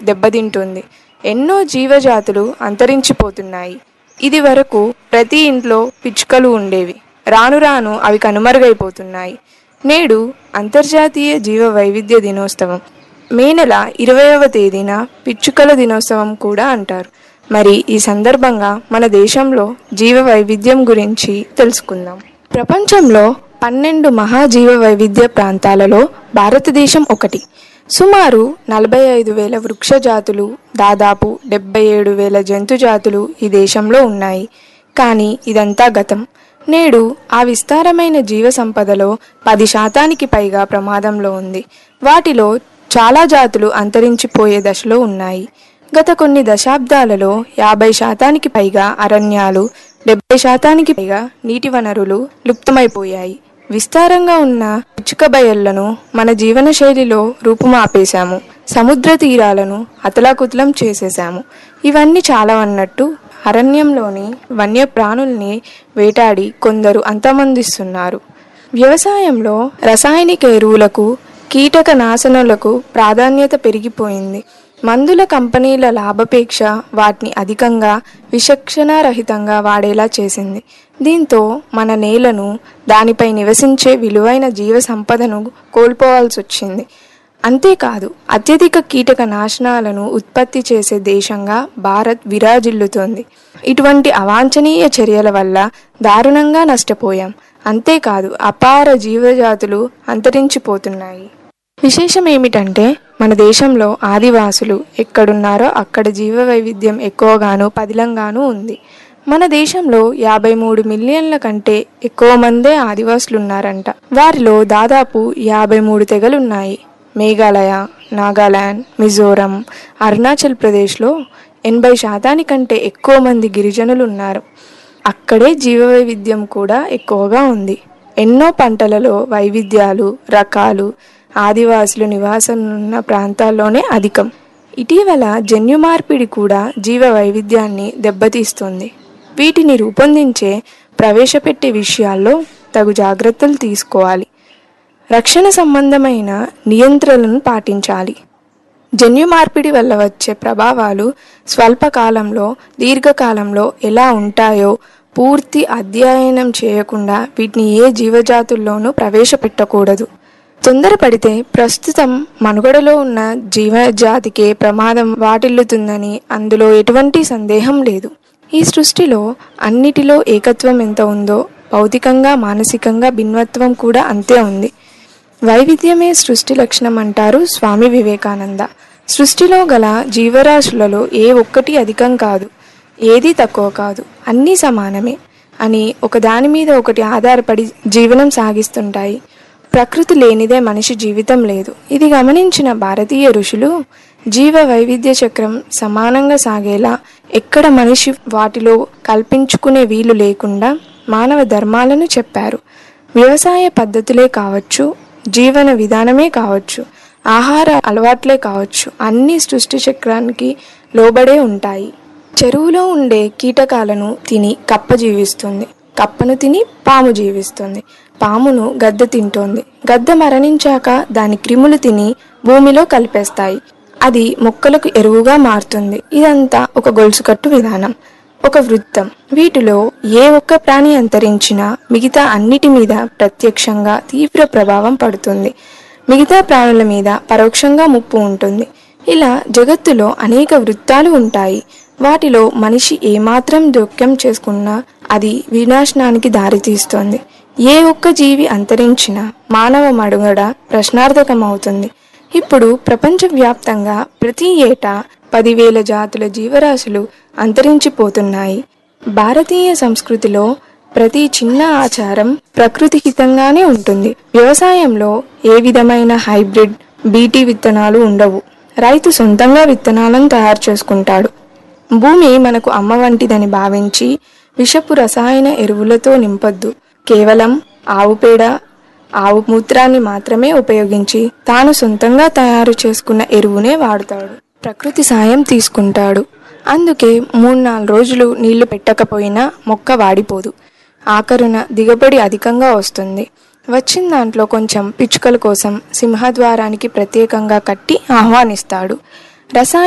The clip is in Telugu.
దెబ్బతింటుంది ఎన్నో జీవజాతులు అంతరించిపోతున్నాయి ఇది వరకు ప్రతి ఇంట్లో పిచ్చుకలు ఉండేవి రాను రాను అవి కనుమరుగైపోతున్నాయి నేడు అంతర్జాతీయ జీవ వైవిధ్య దినోత్సవం మే నెల ఇరవైవ తేదీన పిచ్చుకల దినోత్సవం కూడా అంటారు మరి ఈ సందర్భంగా మన దేశంలో జీవ వైవిధ్యం గురించి తెలుసుకుందాం ప్రపంచంలో పన్నెండు మహాజీవ వైవిధ్య ప్రాంతాలలో భారతదేశం ఒకటి సుమారు నలభై ఐదు వేల వృక్ష జాతులు దాదాపు డెబ్బై ఏడు వేల జంతు జాతులు ఈ దేశంలో ఉన్నాయి కానీ ఇదంతా గతం నేడు ఆ విస్తారమైన జీవ సంపదలో పది శాతానికి పైగా ప్రమాదంలో ఉంది వాటిలో చాలా జాతులు అంతరించిపోయే దశలో ఉన్నాయి గత కొన్ని దశాబ్దాలలో యాభై శాతానికి పైగా అరణ్యాలు డెబ్బై శాతానికి పైగా నీటి వనరులు లుప్తమైపోయాయి విస్తారంగా ఉన్న పిచ్చుక బయళ్లను మన జీవన శైలిలో రూపుమాపేశాము సముద్ర తీరాలను అతలాకుతలం చేసేశాము ఇవన్నీ చాలా అన్నట్టు అరణ్యంలోని వన్యప్రాణుల్ని వేటాడి కొందరు అంతమందిస్తున్నారు వ్యవసాయంలో రసాయనిక ఎరువులకు కీటక నాశనలకు ప్రాధాన్యత పెరిగిపోయింది మందుల కంపెనీల లాభాపేక్ష వాటిని అధికంగా విచక్షణారహితంగా వాడేలా చేసింది దీంతో మన నేలను దానిపై నివసించే విలువైన జీవ సంపదను కోల్పోవాల్సి వచ్చింది అంతేకాదు అత్యధిక కీటక నాశనాలను ఉత్పత్తి చేసే దేశంగా భారత్ విరాజిల్లుతోంది ఇటువంటి అవాంఛనీయ చర్యల వల్ల దారుణంగా నష్టపోయాం అంతేకాదు అపార జీవజాతులు అంతరించిపోతున్నాయి విశేషం ఏమిటంటే మన దేశంలో ఆదివాసులు ఎక్కడున్నారో అక్కడ జీవ వైవిధ్యం ఎక్కువగాను పదిలంగాను ఉంది మన దేశంలో యాభై మూడు మిలియన్ల కంటే ఎక్కువ మందే ఆదివాసులు ఉన్నారంట వారిలో దాదాపు యాభై మూడు తెగలున్నాయి మేఘాలయ నాగాలాండ్ మిజోరం అరుణాచల్ ప్రదేశ్లో ఎనభై శాతానికంటే ఎక్కువ మంది గిరిజనులు ఉన్నారు అక్కడే జీవ వైవిధ్యం కూడా ఎక్కువగా ఉంది ఎన్నో పంటలలో వైవిధ్యాలు రకాలు ఆదివాసులు నివాసం ఉన్న ప్రాంతాల్లోనే అధికం ఇటీవల జన్యు మార్పిడి కూడా జీవ వైవిధ్యాన్ని దెబ్బతీస్తుంది వీటిని రూపొందించే ప్రవేశపెట్టే విషయాల్లో తగు జాగ్రత్తలు తీసుకోవాలి రక్షణ సంబంధమైన నియంత్రణలను పాటించాలి జన్యు మార్పిడి వల్ల వచ్చే ప్రభావాలు స్వల్పకాలంలో దీర్ఘకాలంలో ఎలా ఉంటాయో పూర్తి అధ్యయనం చేయకుండా వీటిని ఏ జీవజాతుల్లోనూ ప్రవేశపెట్టకూడదు తొందరపడితే ప్రస్తుతం మనుగడలో ఉన్న జీవజాతికే ప్రమాదం వాటిల్లుతుందని అందులో ఎటువంటి సందేహం లేదు ఈ సృష్టిలో అన్నిటిలో ఏకత్వం ఎంత ఉందో భౌతికంగా మానసికంగా భిన్నత్వం కూడా అంతే ఉంది వైవిధ్యమే సృష్టి లక్షణం అంటారు స్వామి వివేకానంద సృష్టిలో గల జీవరాశులలో ఏ ఒక్కటి అధికం కాదు ఏదీ తక్కువ కాదు అన్నీ సమానమే అని ఒకదాని మీద ఒకటి ఆధారపడి జీవనం సాగిస్తుంటాయి ప్రకృతి లేనిదే మనిషి జీవితం లేదు ఇది గమనించిన భారతీయ ఋషులు జీవ వైవిధ్య చక్రం సమానంగా సాగేలా ఎక్కడ మనిషి వాటిలో కల్పించుకునే వీలు లేకుండా మానవ ధర్మాలను చెప్పారు వ్యవసాయ పద్ధతులే కావచ్చు జీవన విధానమే కావచ్చు ఆహార అలవాట్లే కావచ్చు అన్ని సృష్టి చక్రానికి లోబడే ఉంటాయి చెరువులో ఉండే కీటకాలను తిని కప్ప జీవిస్తుంది కప్పను తిని పాము జీవిస్తుంది పామును గద్ద తింటోంది గద్ద మరణించాక దాని క్రిములు తిని భూమిలో కలిపేస్తాయి అది మొక్కలకు ఎరువుగా మారుతుంది ఇదంతా ఒక గొలుసుకట్టు విధానం ఒక వృత్తం వీటిలో ఏ ఒక్క ప్రాణి అంతరించినా మిగతా అన్నిటి మీద ప్రత్యక్షంగా తీవ్ర ప్రభావం పడుతుంది మిగతా ప్రాణుల మీద పరోక్షంగా ముప్పు ఉంటుంది ఇలా జగత్తులో అనేక వృత్తాలు ఉంటాయి వాటిలో మనిషి ఏమాత్రం జోక్యం చేసుకున్నా అది వినాశనానికి దారితీస్తుంది ఏ ఒక్క జీవి అంతరించినా మానవ మడుగడ ప్రశ్నార్థకమవుతుంది ఇప్పుడు ప్రపంచవ్యాప్తంగా ప్రతి ఏటా పదివేల జాతుల జీవరాశులు అంతరించిపోతున్నాయి భారతీయ సంస్కృతిలో ప్రతి చిన్న ఆచారం ప్రకృతి హితంగానే ఉంటుంది వ్యవసాయంలో ఏ విధమైన హైబ్రిడ్ బీటీ విత్తనాలు ఉండవు రైతు సొంతంగా విత్తనాలను తయారు చేసుకుంటాడు భూమి మనకు అమ్మ వంటిదని భావించి విషపు రసాయన ఎరువులతో నింపొద్దు కేవలం ఆవు పేడ ఆవు మూత్రాన్ని మాత్రమే ఉపయోగించి తాను సొంతంగా తయారు చేసుకున్న ఎరువునే వాడుతాడు ప్రకృతి సాయం తీసుకుంటాడు అందుకే మూడు నాలుగు రోజులు నీళ్లు పెట్టకపోయినా మొక్క వాడిపోదు ఆఖరున దిగబడి అధికంగా వస్తుంది వచ్చిన దాంట్లో కొంచెం పిచ్చుకల కోసం సింహద్వారానికి ప్రత్యేకంగా కట్టి ఆహ్వానిస్తాడు రసాయన